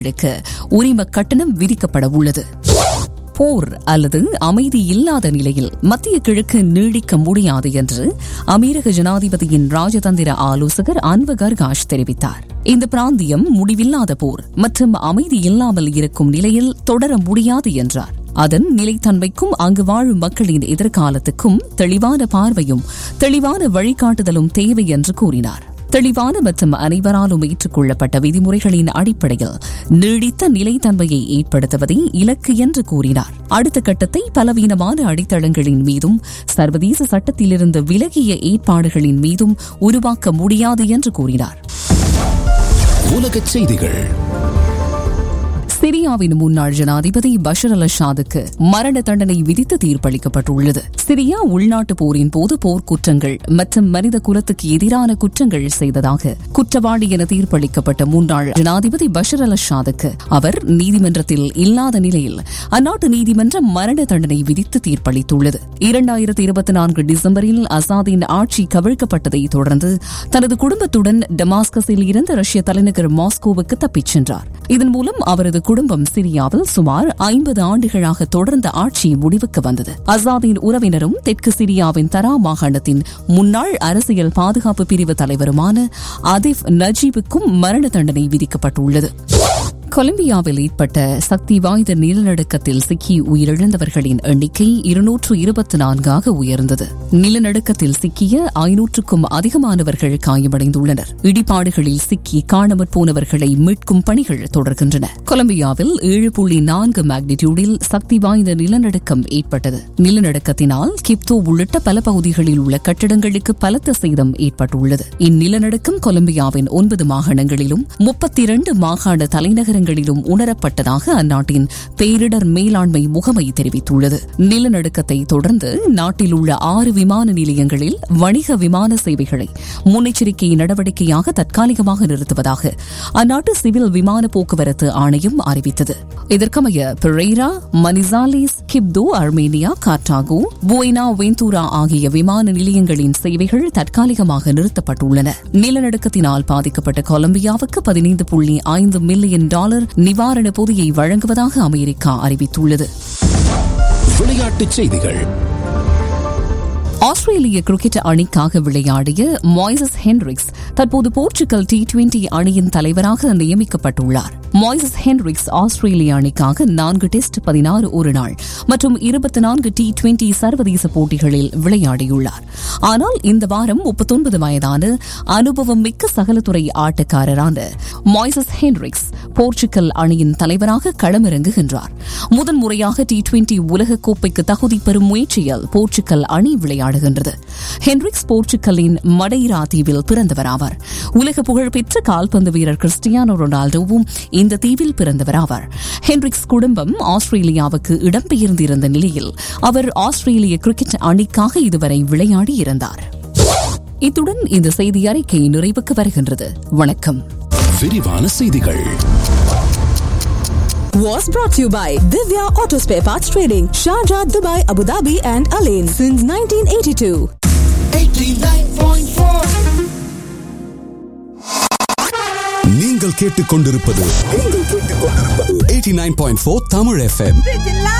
எடுக்க உரிம கட்டணம் விதிக்கப்பட உள்ளது போர் அல்லது அமைதி இல்லாத நிலையில் மத்திய கிழக்கு நீடிக்க முடியாது என்று அமீரக ஜனாதிபதியின் ராஜதந்திர ஆலோசகர் அன்வர் கர்காஷ் தெரிவித்தார் இந்த பிராந்தியம் முடிவில்லாத போர் மற்றும் அமைதி இல்லாமல் இருக்கும் நிலையில் தொடர முடியாது என்றார் அதன் நிலைத்தன்மைக்கும் அங்கு வாழும் மக்களின் எதிர்காலத்துக்கும் தெளிவான பார்வையும் தெளிவான வழிகாட்டுதலும் தேவை என்று கூறினார் தெளிவான மற்றும் அனைவராலும் ஏற்றுக்கொள்ளப்பட்ட விதிமுறைகளின் அடிப்படையில் நீடித்த நிலைத்தன்மையை ஏற்படுத்துவதே இலக்கு என்று கூறினார் அடுத்த கட்டத்தை பலவீனமான அடித்தளங்களின் மீதும் சர்வதேச சட்டத்திலிருந்து விலகிய ஏற்பாடுகளின் மீதும் உருவாக்க முடியாது என்று கூறினார் உலகச் செய்திகள் சிரியாவின் முன்னாள் ஜனாதிபதி பஷர் அல் அஷாதுக்கு மரண தண்டனை விதித்து தீர்ப்பளிக்கப்பட்டுள்ளது சிரியா உள்நாட்டு போரின் போது போர்க்குற்றங்கள் மற்றும் மனித குலத்துக்கு எதிரான குற்றங்கள் செய்ததாக குற்றவாளி என தீர்ப்பளிக்கப்பட்ட முன்னாள் ஜனாதிபதி பஷர் அல் அஷாதுக்கு அவர் நீதிமன்றத்தில் இல்லாத நிலையில் அந்நாட்டு நீதிமன்றம் மரண தண்டனை விதித்து தீர்ப்பளித்துள்ளது இரண்டாயிரத்தி இருபத்தி நான்கு டிசம்பரில் அசாதின் ஆட்சி கவிழ்க்கப்பட்டதை தொடர்ந்து தனது குடும்பத்துடன் டமாஸ்கஸில் இருந்த ரஷ்ய தலைநகர் மாஸ்கோவுக்கு தப்பிச் சென்றார் இதன் மூலம் அவரது குடும்பம் சிரியாவில் சுமார் ஐம்பது ஆண்டுகளாக தொடர்ந்த ஆட்சி முடிவுக்கு வந்தது அசாதின் உறவினரும் தெற்கு சிரியாவின் தரா மாகாணத்தின் முன்னாள் அரசியல் பாதுகாப்பு பிரிவு தலைவருமான அதிப் நஜீபுக்கும் மரண தண்டனை விதிக்கப்பட்டுள்ளது கொலம்பியாவில் ஏற்பட்ட சக்தி வாய்ந்த நிலநடுக்கத்தில் சிக்கி உயிரிழந்தவர்களின் எண்ணிக்கை இருநூற்று இருபத்தி நான்காக உயர்ந்தது நிலநடுக்கத்தில் சிக்கிய ஐநூற்றுக்கும் அதிகமானவர்கள் காயமடைந்துள்ளனர் இடிபாடுகளில் சிக்கி காணாமற் போனவர்களை மீட்கும் பணிகள் தொடர்கின்றன கொலம்பியாவில் ஏழு புள்ளி நான்கு மேக்னிடியூடில் சக்தி வாய்ந்த நிலநடுக்கம் ஏற்பட்டது நிலநடுக்கத்தினால் கிப்தோ உள்ளிட்ட பல பகுதிகளில் உள்ள கட்டிடங்களுக்கு பலத்த சேதம் ஏற்பட்டுள்ளது இந்நிலநடுக்கம் கொலம்பியாவின் ஒன்பது மாகாணங்களிலும் முப்பத்தி இரண்டு மாகாண தலைநகர நகரங்களிலும் உணரப்பட்டதாக அந்நாட்டின் பேரிடர் மேலாண்மை முகமை தெரிவித்துள்ளது நிலநடுக்கத்தை தொடர்ந்து நாட்டில் உள்ள ஆறு விமான நிலையங்களில் வணிக விமான சேவைகளை முன்னெச்சரிக்கை நடவடிக்கையாக தற்காலிகமாக நிறுத்துவதாக அந்நாட்டு சிவில் விமான போக்குவரத்து ஆணையம் அறிவித்தது இதற்கமைய பெரேரா மனிசாலிஸ் கிப்தோ அர்மேனியா காட்டாகோ புய்னா வெந்தூரா ஆகிய விமான நிலையங்களின் சேவைகள் தற்காலிகமாக நிறுத்தப்பட்டுள்ளன நிலநடுக்கத்தினால் பாதிக்கப்பட்ட கொலம்பியாவுக்கு பதினைந்து புள்ளி ஐந்து மில்லியன் டாலர் நிவாரண பொதியை வழங்குவதாக அமெரிக்கா அறிவித்துள்ளது விளையாட்டுச் செய்திகள் ஆஸ்திரேலிய கிரிக்கெட் அணிக்காக விளையாடிய மாய்சஸ் ஹென்ரிக்ஸ் தற்போது போர்ச்சுகல் டி டுவெண்டி அணியின் தலைவராக நியமிக்கப்பட்டுள்ளார் மாய்சஸ் ஹென்ரிக்ஸ் ஆஸ்திரேலிய அணிக்காக நான்கு டெஸ்ட் பதினாறு ஒரு நாள் மற்றும் இருபத்தி நான்கு டி டுவெண்டி சர்வதேச போட்டிகளில் விளையாடியுள்ளார் ஆனால் இந்த வாரம் முப்பத்தொன்பது வயதான அனுபவம் மிக்க சகலத்துறை ஆட்டக்காரரான மாய்சஸ் ஹென்ரிக்ஸ் போர்ச்சுகல் அணியின் தலைவராக களமிறங்குகின்றார் முதன்முறையாக டி டுவெண்டி உலகக்கோப்பைக்கு தகுதி பெறும் முயற்சியில் போர்ச்சுகல் அணி விளையாடுகின்றது ஹென்ரிக்ஸ் போர்ச்சுகலின் மடைரா தீவில் பிறந்தவர் ஆவார் உலக புகழ்பெற்ற கால்பந்து வீரர் கிறிஸ்டியானோ ரொனால்டோவும் இந்த தீவில் பிறந்தவர் ஆவார் ஹென்ரிக்ஸ் குடும்பம் ஆஸ்திரேலியாவுக்கு இடம்பெயர்ந்திருந்த நிலையில் அவர் ஆஸ்திரேலிய கிரிக்கெட் அணிக்காக இதுவரை விளையாடி இருந்தார் இத்துடன் இந்த செய்தி அறிக்கை நிறைவுக்கு வருகின்றது வணக்கம் விரிவான செய்திகள் was brought to you by Divya Auto Spare Parts Trading, Sharjah, Dubai, Abu Dhabi, and Alain since 1982. நீங்கள் கேட்டுக்கொண்டிருப்பது 89.4 தமிழ் எஃப்எம்